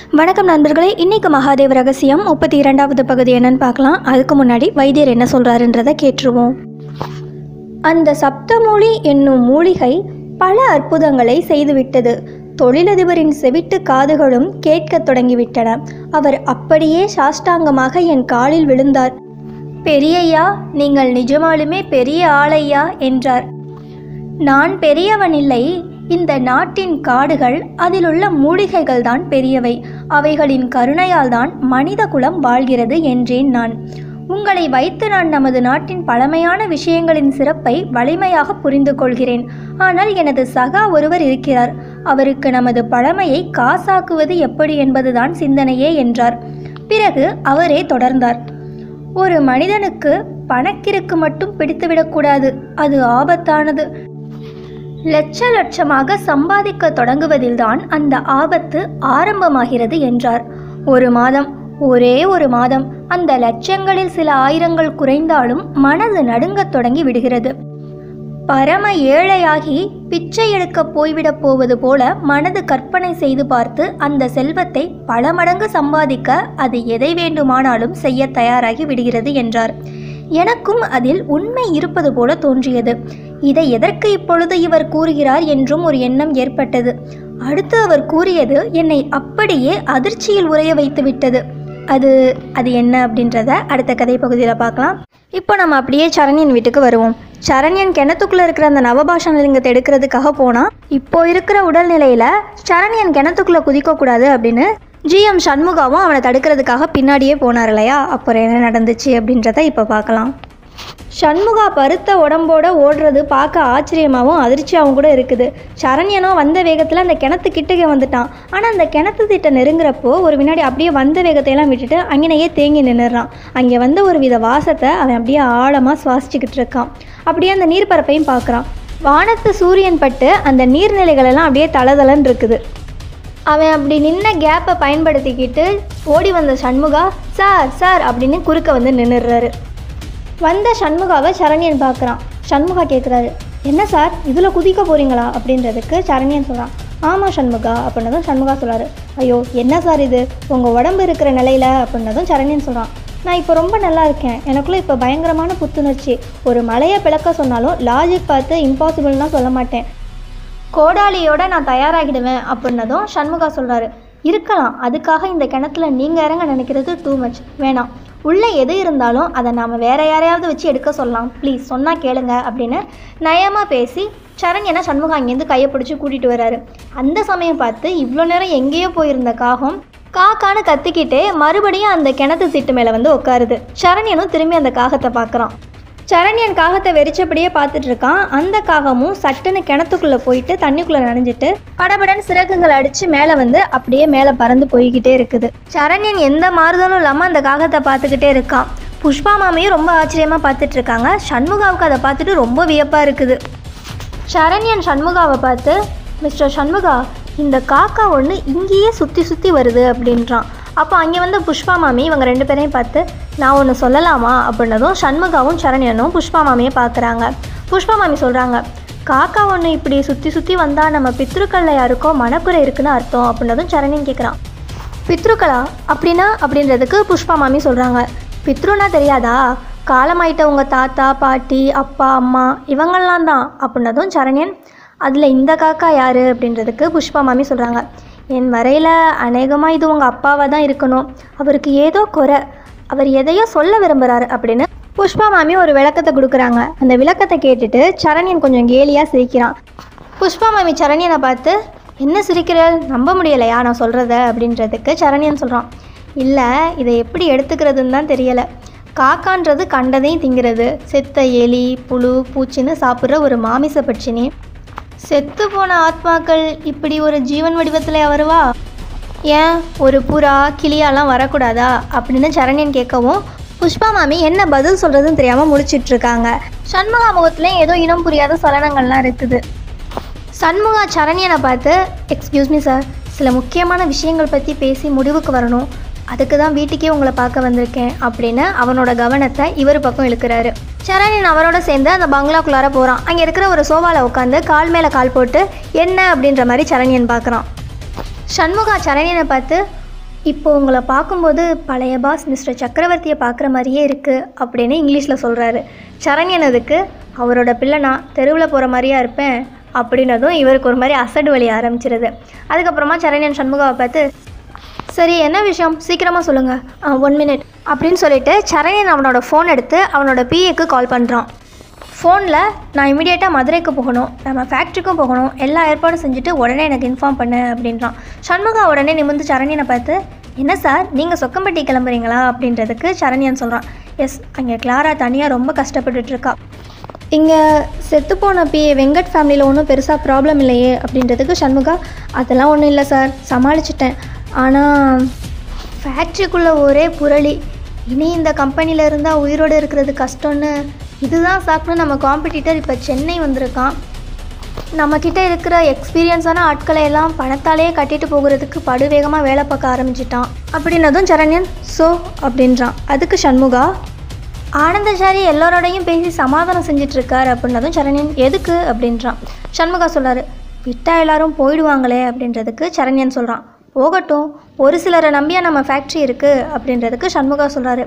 வணக்கம் நண்பர்களே இன்னைக்கு மகாதேவ ரகசியம் முப்பத்தி இரண்டாவது பகுதி என்னன்னு பார்க்கலாம் அதுக்கு முன்னாடி வைத்தியர் என்ன சொல்றாருன்றதை கேட்டுருவோம் அந்த சப்தமூலி என்னும் மூலிகை பல அற்புதங்களை செய்துவிட்டது தொழிலதிபரின் செவிட்டு காதுகளும் கேட்கத் தொடங்கிவிட்டன அவர் அப்படியே சாஷ்டாங்கமாக என் காலில் விழுந்தார் பெரியய்யா நீங்கள் நிஜமாலுமே பெரிய ஆளையா என்றார் நான் பெரியவனில்லை இந்த நாட்டின் காடுகள் அதிலுள்ள மூலிகைகள் தான் பெரியவை அவைகளின் கருணையால் தான் மனித குலம் வாழ்கிறது என்றேன் நான் உங்களை வைத்து நான் நமது நாட்டின் பழமையான விஷயங்களின் சிறப்பை வலிமையாக புரிந்து கொள்கிறேன் ஆனால் எனது சகா ஒருவர் இருக்கிறார் அவருக்கு நமது பழமையை காசாக்குவது எப்படி என்பதுதான் சிந்தனையே என்றார் பிறகு அவரே தொடர்ந்தார் ஒரு மனிதனுக்கு பணக்கிருக்கு மட்டும் பிடித்துவிடக்கூடாது அது ஆபத்தானது லட்ச லட்சமாக சம்பாதிக்க தொடங்குவதில்தான் அந்த ஆபத்து ஆரம்பமாகிறது என்றார் ஒரு மாதம் ஒரே ஒரு மாதம் அந்த லட்சங்களில் சில ஆயிரங்கள் குறைந்தாலும் மனது நடுங்கத் தொடங்கி விடுகிறது பரம ஏழையாகி பிச்சை எடுக்க போய்விடப் போவது போல மனது கற்பனை செய்து பார்த்து அந்த செல்வத்தை பல மடங்கு சம்பாதிக்க அது எதை வேண்டுமானாலும் செய்ய தயாராகி விடுகிறது என்றார் எனக்கும் அதில் உண்மை இருப்பது போல தோன்றியது இதை எதற்கு இப்பொழுது இவர் கூறுகிறார் என்றும் ஒரு எண்ணம் ஏற்பட்டது அடுத்து அவர் கூறியது என்னை அப்படியே அதிர்ச்சியில் உறைய வைத்து விட்டது அது அது என்ன அப்படின்றத அடுத்த கதை பகுதியில் பார்க்கலாம் இப்போ நம்ம அப்படியே சரண்யன் வீட்டுக்கு வருவோம் சரண்யன் கிணத்துக்குள்ளே இருக்கிற அந்த நவபாஷண லிங்கத்தை எடுக்கிறதுக்காக போனால் இப்போ இருக்கிற உடல்நிலையில் சரண்யன் கிணத்துக்குள்ளே குதிக்கக்கூடாது அப்படின்னு ஜிஎம் சண்முகாவும் அவனை தடுக்கிறதுக்காக பின்னாடியே போனார் இல்லையா அப்புறம் என்ன நடந்துச்சு அப்படின்றத இப்போ பார்க்கலாம் சண்முகா பருத்த உடம்போட ஓடுறது பார்க்க ஆச்சரியமாகவும் அதிர்ச்சியாகவும் கூட இருக்குது சரண்யனும் வந்த வேகத்தில் அந்த கிணத்து கிட்டக்க வந்துட்டான் ஆனால் அந்த கிணத்து திட்ட நெருங்குறப்போ ஒரு வினாடி அப்படியே வந்த வேகத்தையெல்லாம் விட்டுட்டு அங்கனையே தேங்கி நின்றுறான் அங்கே வந்த ஒரு வித வாசத்தை அவன் அப்படியே ஆழமாக சுவாசிச்சுக்கிட்டு இருக்கான் அப்படியே அந்த நீர்ப்பரப்பையும் பார்க்குறான் வானத்து சூரியன் பட்டு அந்த நீர்நிலைகளெல்லாம் அப்படியே தளதளன்னு இருக்குது அவன் அப்படி நின்ன கேப்பை பயன்படுத்திக்கிட்டு ஓடி வந்த சண்முகா சார் சார் அப்படின்னு குறுக்க வந்து நின்றுடுறாரு வந்த சண்முகாவை சரண்யன் பார்க்குறான் சண்முகா கேட்குறாரு என்ன சார் இதில் குதிக்க போகிறீங்களா அப்படின்றதுக்கு சரண்யன் சொல்கிறான் ஆமாம் சண்முகா அப்படின்னதும் சண்முகா சொல்கிறாரு ஐயோ என்ன சார் இது உங்கள் உடம்பு இருக்கிற நிலையில் அப்படின்னதும் சரண்யன் சொல்கிறான் நான் இப்போ ரொம்ப நல்லா இருக்கேன் எனக்குள்ளே இப்போ பயங்கரமான புத்துணர்ச்சி ஒரு மலையை பிளக்க சொன்னாலும் லாஜிக் பார்த்து இம்பாசிபிள்னா சொல்ல மாட்டேன் கோடாலியோட நான் தயாராகிடுவேன் அப்படின்னதும் சண்முகா சொல்கிறாரு இருக்கலாம் அதுக்காக இந்த கிணத்துல நீங்கள் இறங்க நினைக்கிறது டூ மச் வேணாம் உள்ளே எது இருந்தாலும் அதை நாம் வேற யாரையாவது வச்சு எடுக்க சொல்லலாம் ப்ளீஸ் சொன்னால் கேளுங்க அப்படின்னு நயமாக பேசி சரண்யனை சண்முகா அங்கேருந்து கையை பிடிச்சி கூட்டிகிட்டு வராரு அந்த சமயம் பார்த்து இவ்வளோ நேரம் எங்கேயோ போயிருந்த காகம் காக்கான்னு கத்திக்கிட்டே மறுபடியும் அந்த கிணத்து திட்டு மேலே வந்து உட்காருது சரண்யனும் திரும்பி அந்த காகத்தை பார்க்குறான் சரண்யன் காகத்தை வெறிச்சபடியே பார்த்துட்டு இருக்கான் அந்த காகமும் சட்டுன்னு கிணத்துக்குள்ளே போயிட்டு தண்ணிக்குள்ளே நனைஞ்சிட்டு படபடன் சிறகுகள் அடித்து மேலே வந்து அப்படியே மேலே பறந்து போய்கிட்டே இருக்குது சரண்யன் எந்த மாறுதலும் இல்லாமல் அந்த காகத்தை பார்த்துக்கிட்டே இருக்கான் புஷ்பா மாமியும் ரொம்ப ஆச்சரியமாக பார்த்துட்டு இருக்காங்க சண்முகாவுக்கு அதை பார்த்துட்டு ரொம்ப வியப்பாக இருக்குது சரண்யன் சண்முகாவை பார்த்து மிஸ்டர் சண்முகா இந்த காக்கா ஒன்று இங்கேயே சுற்றி சுற்றி வருது அப்படின்றான் அப்போ அங்கே வந்த புஷ்பா மாமி இவங்க ரெண்டு பேரையும் பார்த்து நான் ஒன்று சொல்லலாமா அப்படின்னதும் சண்முகாவும் சரண்யனும் புஷ்பா மாமியை பார்க்குறாங்க புஷ்பா மாமி சொல்கிறாங்க காக்கா ஒன்று இப்படி சுற்றி சுற்றி வந்தால் நம்ம பித்ருக்களில் யாருக்கோ மனக்குறை இருக்குன்னு அர்த்தம் அப்படின்னதும் சரண்யன் கேட்குறான் பித்ருக்களா அப்படின்னா அப்படின்றதுக்கு புஷ்பா மாமி சொல்கிறாங்க பித்ருனா தெரியாதா காலமாயிட்ட உங்கள் தாத்தா பாட்டி அப்பா அம்மா இவங்கெல்லாம் தான் அப்படின்னதும் சரண்யன் அதில் இந்த காக்கா யார் அப்படின்றதுக்கு புஷ்பா மாமி சொல்கிறாங்க என் வரையில் அநேகமாக இது உங்கள் அப்பாவாக தான் இருக்கணும் அவருக்கு ஏதோ குறை அவர் எதையோ சொல்ல விரும்புகிறாரு அப்படின்னு புஷ்பா மாமி ஒரு விளக்கத்தை கொடுக்குறாங்க அந்த விளக்கத்தை கேட்டுட்டு சரண்யன் கொஞ்சம் கேலியாக சிரிக்கிறான் புஷ்பா மாமி சரண்யனை பார்த்து என்ன சிரிக்கிறேன் நம்ப முடியலையா நான் சொல்கிறத அப்படின்றதுக்கு சரண்யன் சொல்கிறான் இல்லை இதை எப்படி எடுத்துக்கிறதுன்னு தான் தெரியலை காக்கான்றது கண்டதையும் திங்கிறது செத்த எலி புழு பூச்சின்னு சாப்பிட்ற ஒரு மாமிச பட்சினி செத்து போன ஆத்மாக்கள் இப்படி ஒரு ஜீவன் வடிவத்தில் வருவா ஏன் ஒரு புறா கிளியாலாம் வரக்கூடாதா அப்படின்னு சரண்யன் கேட்கவும் புஷ்பா மாமி என்ன பதில் சொல்கிறதுன்னு தெரியாமல் முடிச்சிட்டு இருக்காங்க சண்முகா முகத்துலேயும் ஏதோ இனம் புரியாத சலனங்கள்லாம் இருக்குது சண்முகா சரண்யனை பார்த்து எக்ஸ்கியூஸ் மீ சார் சில முக்கியமான விஷயங்கள் பற்றி பேசி முடிவுக்கு வரணும் அதுக்கு தான் வீட்டுக்கே உங்களை பார்க்க வந்திருக்கேன் அப்படின்னு அவனோட கவனத்தை இவர் பக்கம் இழுக்கிறாரு சரண்யன் அவரோட சேர்ந்து அந்த பங்களாக்குள்ளார போகிறான் அங்கே இருக்கிற ஒரு சோபாவில் உட்காந்து கால் மேலே கால் போட்டு என்ன அப்படின்ற மாதிரி சரண்யன் பார்க்குறான் சண்முகா சரண்யனை பார்த்து இப்போ உங்களை பார்க்கும்போது பழைய பாஸ் மிஸ்டர் சக்கரவர்த்தியை பார்க்குற மாதிரியே இருக்குது அப்படின்னு இங்கிலீஷில் சொல்கிறாரு சரண்யன் அதுக்கு அவரோட பிள்ளை நான் தெருவில் போகிற மாதிரியா இருப்பேன் அப்படின்னதும் இவருக்கு ஒரு மாதிரி அசடு வழி ஆரம்பிச்சிருது அதுக்கப்புறமா சரண்யன் சண்முகாவை பார்த்து சரி என்ன விஷயம் சீக்கிரமாக சொல்லுங்கள் ஒன் மினிட் அப்படின்னு சொல்லிட்டு சரண்யன் அவனோட ஃபோன் எடுத்து அவனோட பிஏக்கு கால் பண்ணுறான் ஃபோனில் நான் இமீடியட்டாக மதுரைக்கு போகணும் நம்ம ஃபேக்ட்ரிக்கும் போகணும் எல்லா ஏற்பாடும் செஞ்சுட்டு உடனே எனக்கு இன்ஃபார்ம் பண்ணு அப்படின்றான் சண்முகா உடனே நிமிர்ந்து சரண்யனை பார்த்து என்ன சார் நீங்கள் சொக்கம்பட்டி கிளம்புறீங்களா அப்படின்றதுக்கு சரண்யன் சொல்கிறான் எஸ் அங்கே கிளாரா தனியாக ரொம்ப கஷ்டப்பட்டுட்டு இருக்கா இங்கே செத்துப்போன பி வெங்கட் ஃபேமிலியில் ஒன்றும் பெருசாக ப்ராப்ளம் இல்லையே அப்படின்றதுக்கு சண்முகா அதெல்லாம் ஒன்றும் இல்லை சார் சமாளிச்சிட்டேன் ஆனால் ஃபேக்ட்ரிக்குள்ளே ஒரே புரளி இனி இந்த கம்பெனியில் இருந்தால் உயிரோடு இருக்கிறது கஷ்டம்னு இதுதான் சாப்பிட்டு நம்ம காம்படிட்டர் இப்போ சென்னை வந்திருக்கான் நம்மக்கிட்ட இருக்கிற எக்ஸ்பீரியன்ஸான ஆட்களை எல்லாம் பணத்தாலேயே கட்டிட்டு போகிறதுக்கு படுவேகமாக வேலை பார்க்க ஆரம்பிச்சிட்டான் அப்படின்னதும் சரண்யன் ஸோ அப்படின்றான் அதுக்கு சண்முகா ஆனந்தசாரி எல்லாரோடையும் பேசி சமாதானம் செஞ்சுட்டு இருக்கார் அப்படின்னதும் சரண்யன் எதுக்கு அப்படின்றான் சண்முகா சொல்றாரு விட்டா எல்லாரும் போயிடுவாங்களே அப்படின்றதுக்கு சரண்யன் சொல்கிறான் போகட்டும் ஒரு சிலரை நம்பியா நம்ம ஃபேக்ட்ரி இருக்குது அப்படின்றதுக்கு சண்முகா சொல்கிறாரு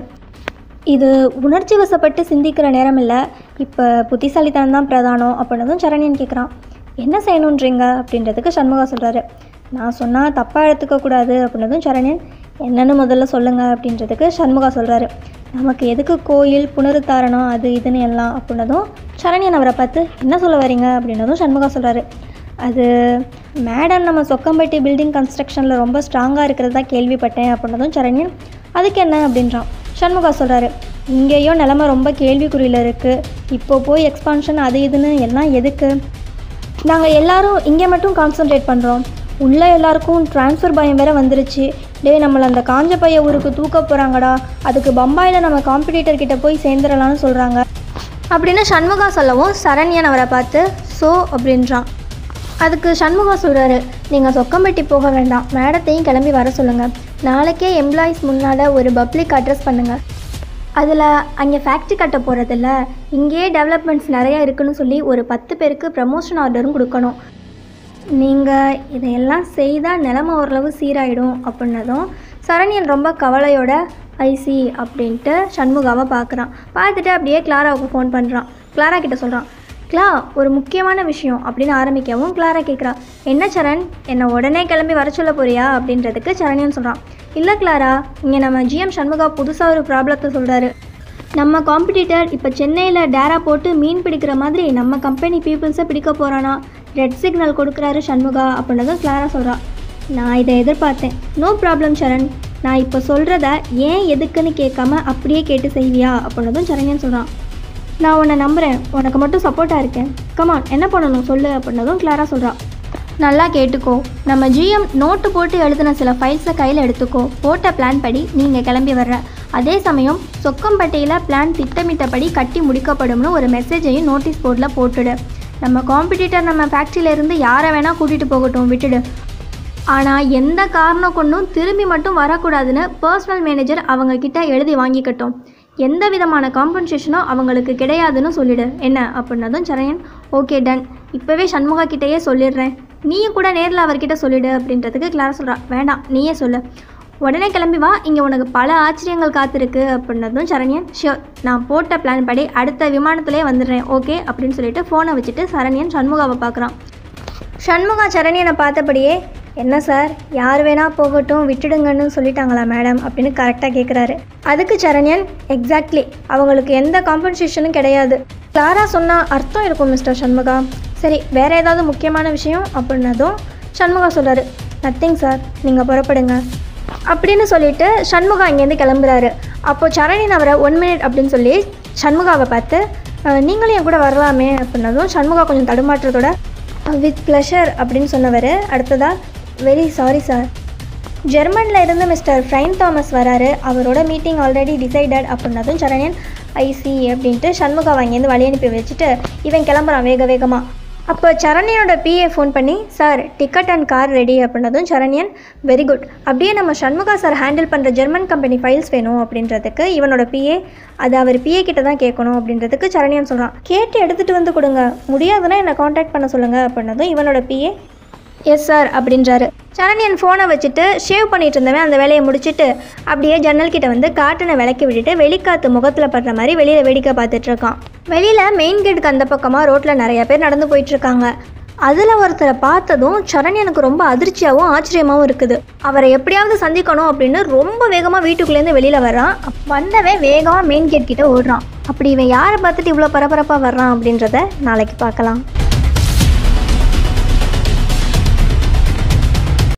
இது உணர்ச்சி வசப்பட்டு சிந்திக்கிற நேரம் இல்லை இப்போ புத்திசாலித்தனம் தான் பிரதானம் அப்படின்னதும் சரண்யன் கேட்குறான் என்ன செய்யணுன்றீங்க அப்படின்றதுக்கு சண்முகா சொல்கிறாரு நான் சொன்னால் தப்பாக எடுத்துக்கக்கூடாது அப்படின்னதும் சரண்யன் என்னன்னு முதல்ல சொல்லுங்கள் அப்படின்றதுக்கு சண்முகா சொல்கிறாரு நமக்கு எதுக்கு கோயில் புனருத்தாரணம் அது இதுன்னு எல்லாம் அப்படின்னதும் சரண்யன் அவரை பார்த்து என்ன சொல்ல வரீங்க அப்படின்னதும் சண்முகா சொல்கிறாரு அது மேடம் நம்ம சொக்கம்பட்டி பில்டிங் கன்ஸ்ட்ரக்ஷனில் ரொம்ப ஸ்ட்ராங்காக இருக்கிறதா கேள்விப்பட்டேன் அப்படின்னதும் சரண்யன் அதுக்கு என்ன அப்படின்றான் சண்முகா சொல்கிறாரு இங்கேயும் நிலமை ரொம்ப கேள்விக்குறியில் இருக்குது இப்போ போய் எக்ஸ்பான்ஷன் அது இதுன்னு எல்லாம் எதுக்கு நாங்கள் எல்லாரும் இங்கே மட்டும் கான்சென்ட்ரேட் பண்ணுறோம் உள்ளே எல்லாருக்கும் ட்ரான்ஸ்ஃபர் பயம் வேற வந்துருச்சு டேய் நம்மளை அந்த காஞ்ச பைய ஊருக்கு தூக்க போகிறாங்கடா அதுக்கு பம்பாயில் நம்ம காம்படிட்டர் கிட்ட போய் சேர்ந்துடலாம்னு சொல்கிறாங்க அப்படின்னு சண்முகா சொல்லவும் சரண்யன் அவரை பார்த்து ஸோ அப்படின்றான் அதுக்கு சண்முகா சொல்கிறாரு நீங்கள் சொக்கம்பட்டி போக வேண்டாம் மேடத்தையும் கிளம்பி வர சொல்லுங்கள் நாளைக்கே எம்ப்ளாயீஸ் முன்னால் ஒரு பப்ளிக் அட்ரஸ் பண்ணுங்கள் அதில் அங்கே ஃபேக்ட்ரி கட்ட போகிறதில்ல இங்கேயே டெவலப்மெண்ட்ஸ் நிறையா இருக்குன்னு சொல்லி ஒரு பத்து பேருக்கு ப்ரமோஷன் ஆர்டரும் கொடுக்கணும் நீங்கள் இதையெல்லாம் செய்தால் நிலமை ஓரளவு சீராயிடும் அப்படின்னதும் சரண்யன் ரொம்ப கவலையோட ஐசி அப்படின்ட்டு சண்முகாவை பார்க்குறான் பார்த்துட்டு அப்படியே கிளாராவுக்கு ஃபோன் பண்ணுறான் கிளாரா கிட்ட சொல்கிறான் கிளா ஒரு முக்கியமான விஷயம் அப்படின்னு ஆரம்பிக்கவும் கிளாரா கேட்குறா என்ன சரண் என்னை உடனே கிளம்பி வர சொல்ல போறியா அப்படின்றதுக்கு சரண்யன் சொல்கிறான் இல்லை கிளாரா இங்கே நம்ம ஜிஎம் சண்முகா புதுசாக ஒரு ப்ராப்ளத்தை சொல்கிறாரு நம்ம காம்படிட்டர் இப்போ சென்னையில் டேரா போட்டு மீன் பிடிக்கிற மாதிரி நம்ம கம்பெனி பீப்புள்ஸை பிடிக்க போகிறானா ரெட் சிக்னல் கொடுக்குறாரு சண்முகா அப்படின்னதும் கிளாரா சொல்கிறா நான் இதை எதிர்பார்த்தேன் நோ ப்ராப்ளம் சரண் நான் இப்போ சொல்கிறத ஏன் எதுக்குன்னு கேட்காம அப்படியே கேட்டு செய்வியா அப்படின்னதும் சரண்யன் சொல்கிறான் நான் உன்னை நம்புகிறேன் உனக்கு மட்டும் சப்போர்ட்டாக இருக்கேன் கமான் என்ன பண்ணணும் சொல்லு அப்படின்னதும் கிளாரா சொல்கிறா நல்லா கேட்டுக்கோ நம்ம ஜிஎம் நோட்டு போட்டு எழுதின சில ஃபைல்ஸை கையில் எடுத்துக்கோ போட்ட பிளான் படி நீங்கள் கிளம்பி வர்ற அதே சமயம் சொக்கம்பட்டியில் பிளான் திட்டமிட்டபடி கட்டி முடிக்கப்படும்னு ஒரு மெசேஜையும் நோட்டீஸ் போர்டில் போட்டுடு நம்ம காம்படிட்டர் நம்ம ஃபேக்ட்ரியில இருந்து யாரை வேணால் கூட்டிகிட்டு போகட்டும் விட்டுடு ஆனால் எந்த காரணம் கொண்டும் திரும்பி மட்டும் வரக்கூடாதுன்னு பர்சனல் மேனேஜர் அவங்க கிட்ட எழுதி வாங்கிக்கட்டும் எந்த விதமான காம்பன்சேஷனும் அவங்களுக்கு கிடையாதுன்னு சொல்லிடு என்ன அப்படின்னதும் சரயன் ஓகே டன் இப்போவே சண்முகா கிட்டேயே சொல்லிடுறேன் நீயும் கூட நேரில் அவர்கிட்ட சொல்லிடு அப்படின்றதுக்கு கிளாரா சொல்கிறா வேண்டாம் நீயே சொல்லு உடனே கிளம்பி வா இங்கே உனக்கு பல ஆச்சரியங்கள் காத்திருக்கு அப்படின்னதும் சரண்யன் ஷியோர் நான் போட்ட பிளான் படி அடுத்த விமானத்திலே வந்துடுறேன் ஓகே அப்படின்னு சொல்லிட்டு ஃபோனை வச்சுட்டு சரண்யன் சண்முகாவை பார்க்குறான் சண்முகா சரண்யனை பார்த்தபடியே என்ன சார் யார் வேணா போகட்டும் விட்டுடுங்கன்னு சொல்லிட்டாங்களா மேடம் அப்படின்னு கரெக்டாக கேட்குறாரு அதுக்கு சரண்யன் எக்ஸாக்ட்லி அவங்களுக்கு எந்த காம்பன்சேஷனும் கிடையாது கிளாரா சொன்னால் அர்த்தம் இருக்கும் மிஸ்டர் சண்முகா சரி வேற ஏதாவது முக்கியமான விஷயம் அப்படின்னதும் சண்முகா சொல்றாரு நத்திங் சார் நீங்கள் புறப்படுங்க அப்படின்னு சொல்லிட்டு சண்முகா இங்கேருந்து கிளம்புறாரு அப்போ சரணின் அவரை ஒன் மினிட் அப்படின்னு சொல்லி சண்முகாவை பார்த்து "அஹ், நீங்களும் என் கூட வரலாமே அப்படின்னதும் சண்முகா கொஞ்சம் தடுமாற்றத்தோட வித் ப்ளஷர் அப்படின்னு சொன்னவர் அடுத்ததா வெரி சாரி சார் ஜெர்மனில் இருந்து மிஸ்டர் ஃப்ரைன் தாமஸ் வராரு அவரோட மீட்டிங் ஆல்ரெடி டிசைடட் அப்படின்னதும் சரண்யன் ஐசி அப்படின்ட்டு சண்முகாவை அங்கேருந்து வழி அனுப்பி வச்சுட்டு இவன் கிளம்புறான் வேக வேகமாக அப்போ சரண்யனோட பிஏ ஃபோன் பண்ணி sir ticket and car ready அப்படின்னதும் சரண்யன் வெரி குட் அப்படியே நம்ம சண்முகா சார் ஹேண்டில் பண்ணுற ஜெர்மன் கம்பெனி ஃபைல்ஸ் வேணும் அப்படின்றதுக்கு இவனோட பிஏ அது அவர் பிஏ கிட்ட தான் கேட்கணும் அப்படின்றதுக்கு சரண்யன் சொல்கிறான் கேட்டு எடுத்துகிட்டு வந்து கொடுங்க முடியாதுன்னா என்னை காண்டாக்ட் பண்ண சொல்லுங்கள் அப்படின்னதும் இவனோட பிஏ எஸ் சார் அப்படின்றாரு சரண்யன் ஃபோனை வச்சுட்டு ஷேவ் பண்ணிட்டு இருந்தவன் அந்த வேலையை முடிச்சுட்டு அப்படியே ஜன்னல் கிட்ட வந்து காட்டனை விளக்கி விட்டுட்டு வெளிக்காத்து முகத்தில் படுற மாதிரி வெளியில் வேடிக்கை பார்த்துட்டு இருக்கான் வெளியில் மெயின் கேட்டுக்கு அந்த பக்கமாக ரோட்டில் நிறைய பேர் நடந்து போயிட்டு இருக்காங்க அதில் ஒருத்தரை பார்த்ததும் சரண்யனுக்கு ரொம்ப அதிர்ச்சியாகவும் ஆச்சரியமாகவும் இருக்குது அவரை எப்படியாவது சந்திக்கணும் அப்படின்னு ரொம்ப வேகமாக வீட்டுக்குள்ளேருந்து வெளியில் வர்றான் வந்தவன் வேகமாக மெயின் கேட் கிட்ட ஓடுறான் அப்படி இவன் யாரை பார்த்துட்டு இவ்வளோ பரபரப்பாக வர்றான் அப்படின்றத நாளைக்கு பார்க்கலாம்